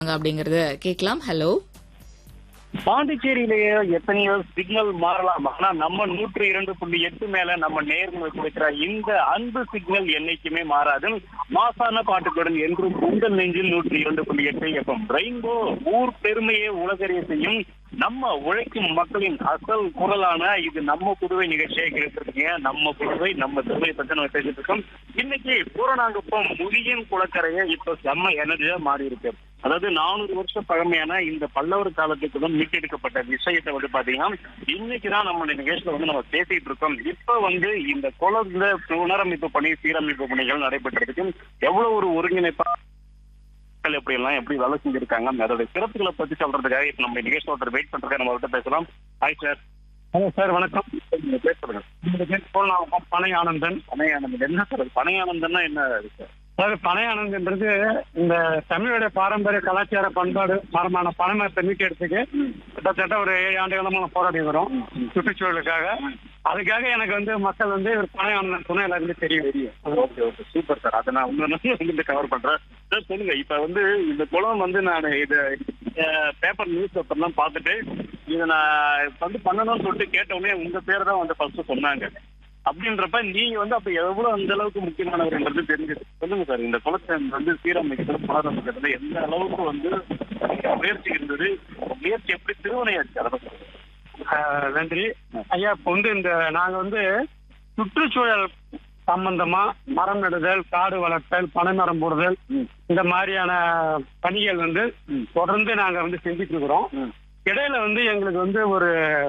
அப்படிங்கறத கேட்கலாம் ஹலோ பாண்டிச்சேரியிலேயே எத்தனையோ சிக்னல் மாறலாம் ஆனா நம்ம நூற்று இரண்டு புள்ளி எட்டு மேல நம்ம நேர்கள் கொடுக்கிற இந்த அன்பு சிக்னல் என்னைக்குமே மாறாது மாசான பாட்டுகளுடன் என்றும் உங்கள் நெஞ்சில் நூற்றி இரண்டு புள்ளி எட்டு எஃப்எம் ரெயின்போ ஊர் பெருமையை உலகறிய செய்யும் நம்ம உழைக்கும் மக்களின் அசல் குரலான இது நம்ம புதுவை நிகழ்ச்சியை கேட்டிருக்கீங்க நம்ம புதுவை நம்ம புதுவை பத்தி நம்ம பேசிட்டு இருக்கோம் இன்னைக்கு பூரணாங்குப்பம் முகியின் குளக்கரையை இப்போ செம்ம எனர்ஜியா மாறி இருக்கு அதாவது நானூறு வருஷம் பழமையான இந்த பல்லவர் காலத்துக்கு தான் மீட்டெடுக்கப்பட்ட விஷயத்தை வந்து பாத்தீங்கன்னா இன்னைக்கு தான் நம்ம இந்த நிகழ்ச்சியில வந்து நம்ம பேசிட்டு இருக்கோம் இப்ப வந்து இந்த குளத்துல புனரமைப்பு பணி சீரமைப்பு பணிகள் நடைபெற்றிருக்கு எவ்வளவு ஒரு ஒருங்கிணைப்பா மக்கள் எப்படி எல்லாம் எப்படி வேலை செஞ்சிருக்காங்க அதோட சிறப்புகளை பத்தி சொல்றதுக்காக இப்ப நம்ம நிகழ்ச்சி ஒருத்தர் வெயிட் பண்றதுக்காக நம்ம அவர்கிட்ட பேசலாம் ஹாய் சார் ஹலோ சார் வணக்கம் நீங்க பேசுறேன் என்னோட பேர் பூர்ணாவகம் பனை ஆனந்தன் பனை ஆனந்தன் என்ன சார் அது? பனை ஆனந்தன்னா என்ன சார் அதாவது பனை ஆனந்தன்றது இந்த தமிழுடைய பாரம்பரிய கலாச்சார பண்பாடு மரமான பனைமரத்தை மீட்டெடுத்துக்கு கிட்டத்தட்ட ஒரு ஏழு ஆண்டு காலமாக போராடி வரோம் சுற்றுச்சூழலுக்காக அதுக்காக எனக்கு வந்து மக்கள் வந்து ஒரு பனை ஆனந்தன் துணை எல்லாருமே தெரியும் ஓகே ஓகே சூப்பர் சார் அதை நான் உங்க வந்து கவர் பண்றேன் சார் சொல்லுங்க இப்ப வந்து இந்த குளம் வந்து நான் இது பேப்பர் நியூஸ் பேப்பர்லாம் பார்த்துட்டு இதை நான் இப்ப வந்து பண்ணணும்னு சொல்லிட்டு கேட்ட உடனே உங்க பேரை தான் வந்து ஃபர்ஸ்ட் சொன்னாங்க அப்படின்றப்ப நீங்க வந்து அப்ப எவ்வளவு அந்த அளவுக்கு முக்கியமானவர்ன்றது தெரிஞ்சது சொல்லுங்க சார் இந்த குளத்தை வந்து சீரமைக்கிறது புனரமைக்கிறது எந்த அளவுக்கு வந்து முயற்சி இருந்தது முயற்சி எப்படி திருவனையாச்சு அதை சொல்லுங்க ஆஹ் நன்றி ஐயா இப்போ வந்து இந்த நாங்க வந்து சுற்றுச்சூழல் சம்பந்தமா மரம் நடுதல் காடு வளர்த்தல் பனைமரம் போடுதல் இந்த மாதிரியான பணிகள் வந்து தொடர்ந்து நாங்க வந்து செஞ்சுட்டு இருக்கிறோம் ம். இடையில வந்து எங்களுக்கு வந்து ஒரு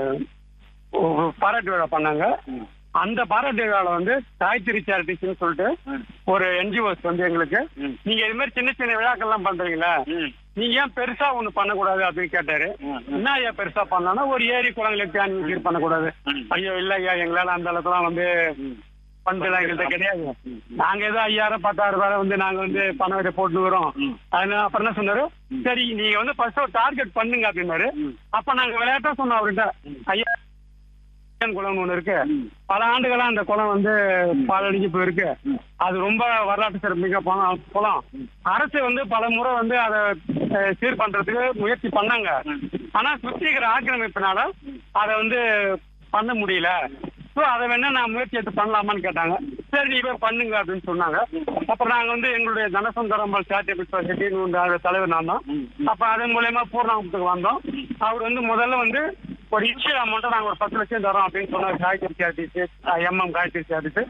ஒரு பாராட்டு விழா பண்ணாங்க அந்த பாராட்டு விழாவில் வந்து காய்கறி சேரிட்டிஸ்னு சொல்லிட்டு ம். ஒரு என்ஜிஓஸ் வந்து எங்களுக்கு ம். நீங்க இது மாதிரி சின்ன சின்ன விழாக்கள்லாம் பண்றீங்களா ம். நீங்க ஏன் பெருசா ஒண்ணு பண்ணக்கூடாது அப்படின்னு கேட்டாரு ம். என்ன ஐயா பெருசா பண்ணலாம்னா ஒரு ஏரி குளங்களை தேனி நீர் பண்ணக்கூடாது ம். ஐயோ இல்ல ஐயா எங்களால அந்த அளவுக்குலாம் வந்து பண்றதுலாம் எங்கள்கிட்ட கிடையாது நாங்க ஏதோ ஐயாயிரம் பத்தாயிரம் ரூபாய் வந்து நாங்க வந்து பணம் வரை போட்டு வரோம் ம். அதனால அப்புறம் என்ன சொன்னாரு சரி நீங்க வந்து ஃபர்ஸ்ட் ஒரு டார்கெட் பண்ணுங்க அப்படின்னாரு அப்ப நாங்க விளையாட்டா சொன்னோம் அவர்கிட்ட ஐயா குளம் ஒண்ணு இருக்கு பல ஆண்டுகளா அந்த குளம் வந்து பாலடிஞ்சு போயிருக்கு அது ரொம்ப வரலாற்று சிறப்புமிக்க பணம் குளம் அரசு வந்து பல முறை வந்து அதை அஹ், சீர் பண்றதுக்கு முயற்சி பண்ணாங்க ஆனா சுத்தி இருக்கிற ஆக்கிரமிப்பினால அதை வந்து பண்ண முடியல ஸோ அதை வேணா நான் முயற்சி எடுத்து பண்ணலாமான்னு கேட்டாங்க சரி நீ போய் பண்ணுங்க அப்படின்னு சொன்னாங்க அப்புறம் நாங்க வந்து எங்களுடைய தனசுந்தரம்பல் சேரிட்டபிள் சொசைட்டின்னு ஒரு தலைவர் நான் தான் அப்ப அதன் மூலயமா பூர்ணாங்கத்துக்கு வந்தோம் அவர் வந்து முதல்ல வந்து ஒரு இன்ஷியல் அமௌண்ட்டை நாங்க ஒரு பத்து லட்சம் தரோம் அப்படின்னு சொன்னார் காய்கறி சேரிட்டிஸ் எம்எம் காய்கறி சேரிட்டிஸ்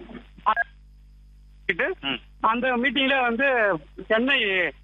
ம். அந்த மீட்டிங்ல வந்து சென்னை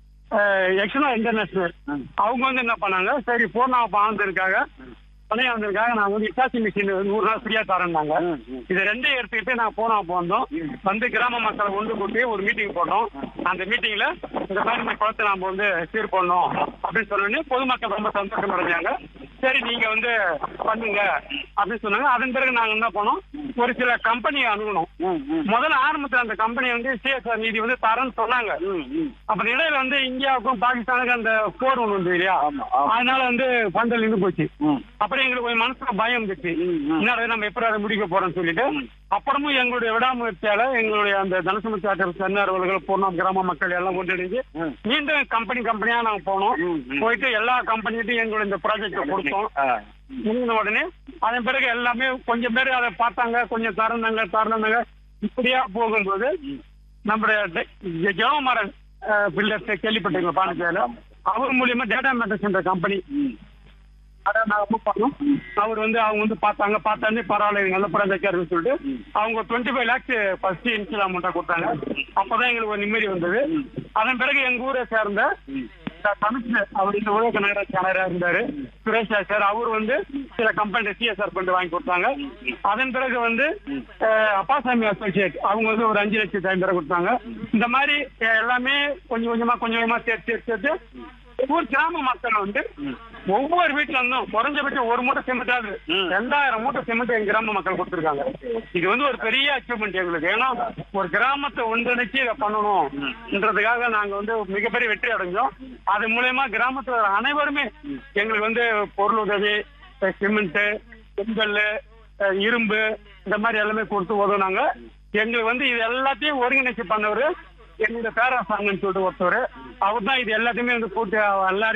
எக்ஸனா இன்டர்நேஷனல் அவங்க வந்து என்ன பண்ணாங்க சரி பூர்ணா ஆனந்தருக்காக பணைய ஆனந்தருக்காக நாங்க வந்து இட்டாச்சி மிஷின் நூறு நாள் ஃப்ரீயா தரேன்னாங்க இதை ரெண்டையும் எடுத்துக்கிட்டு நான் பூனா வந்தோம் வந்து கிராம மக்களை ஒன்று கூட்டி ஒரு மீட்டிங் போட்டோம் அந்த மீட்டிங்ல இந்த மாதிரி இந்த குளத்தை நாம வந்து சீர் பண்ணோம் அப்படின்னு சொன்னோடனே பொதுமக்கள் ரொம்ப சந்தோஷம் அடைஞ்சாங்க சரி நீங்க வந்து பண்ணுங்க அப்படின்னு சொன்னாங்க அதன் பிறகு நாங்க என்ன பண்ணோம் ஒரு சில கம்பெனியை அணுகணும் முதல்ல ஆரம்பத்துல அந்த கம்பெனி வந்து சிஎஸ்ஆர் நிதி வந்து தரேன்னு சொன்னாங்க அப்ப இடையில வந்து இந்தியாவுக்கும் பாகிஸ்தானுக்கும் அந்த போர் ஒண்ணு வந்து இல்லையா அதனால வந்து பந்தல் நின்று போச்சு அப்புறம் எங்களுக்கு கொஞ்சம் மனசுல பயம் இருந்துச்சு என்னடா நம்ம எப்படி அதை முடிக்க போறோம்னு சொல்லிட்டு அப்புறமும் எங்களுடைய விடாமுயற்சியால எங்களுடைய அந்த தனசமுச்சாட்டர் சென்னார் அவர்கள் பூர்ணம் கிராம மக்கள் எல்லாம் ஒன்றிணைஞ்சு மீண்டும் கம்பெனி கம்பெனியா நாங்க போனோம் போயிட்டு எல்லா கம்பெனிகிட்டையும் எங்களுடைய இந்த ப்ராஜெக்ட கொடுத்தோம் ஆ. முடிஞ்ச உடனே அதன் பிறகு எல்லாமே கொஞ்சம் பேர் அதை பார்த்தாங்க கொஞ்சம் தரந்தாங்க தரந்தாங்க இப்படியா போகும்போது நம்முடைய டெ- ஜெவமாறன் பில்டர்ஸ் கேள்விப்பட்டீங்க பாண்டிச்சேரியில அவர் மூலியமா டேட்டா மேட்டர்ஸ் என்ற கம்பெனி அதை நாங்க book பண்ணோம் அவர் வந்து அவங்க வந்து பார்த்தாங்க பார்த்தாலே பரவாயில்ல இது நல்ல ப்ராஜெக்ட் இருக்குன்னு சொல்லிட்டு அவங்க twenty five lakhs first initial அமௌண்ட்டா கொடுத்தாங்க அப்பதான் எங்களுக்கு ஒரு நிம்மதி வந்தது அதன் பிறகு எங்க ஊரை சேர்ந்த கமிஷனர் அவர் இந்த உலக நகராட்சியாளராக இருந்தாரு சுரேஷ் சார் அவர் வந்து சில கம்பெனி சிஎஸ்ஆர் ஃபண்ட் வாங்கி கொடுத்தாங்க அதன் பிறகு வந்து அஹ், அப்பாசாமி அசோசியேட் அவங்க வந்து ஒரு அஞ்சு லட்சத்தி ஐம்பது கொடுத்தாங்க இந்த மாதிரி அஹ், எல்லாமே கொஞ்சம் கொஞ்சமா கொஞ்சம் கொஞ்சமா சேர்த்து சேர்த்து சேர்த்து ஊர் கிராம மக்கள் வந்து ஒவ்வொரு வீட்டுல இருந்தும் குறைஞ்சபட்சம் ஒரு மூட்டை சிமெண்டாவது ரெண்டாயிரம் மூட்டை சிமெண்ட் எங்க கிராம மக்கள் கொடுத்துருக்காங்க இது வந்து ஒரு பெரிய அச்சீவ்மெண்ட் எங்களுக்கு ஏன்னா ஒரு கிராமத்தை ஒன்றிணைச்சு இதை பண்ணணும்ன்றதுக்காக நாங்க வந்து மிகப்பெரிய வெற்றி அடைஞ்சோம் அது மூலயமா கிராமத்துல வர அனைவருமே எங்களுக்கு வந்து பொருள் உதவி சிமெண்ட் செங்கல் அஹ், இரும்பு இந்த மாதிரி எல்லாமே கொடுத்து உதவுனாங்க எங்களுக்கு வந்து இது எல்லாத்தையும் ஒருங்கிணைச்சு பண்ணவர் எங்களுடைய பேராசாங்கன்னு சொல்லிட்டு ஒருத்தவர் அவர் தான் இது எல்லாத்தையுமே வந்து கூட்டி எல்லாரையும்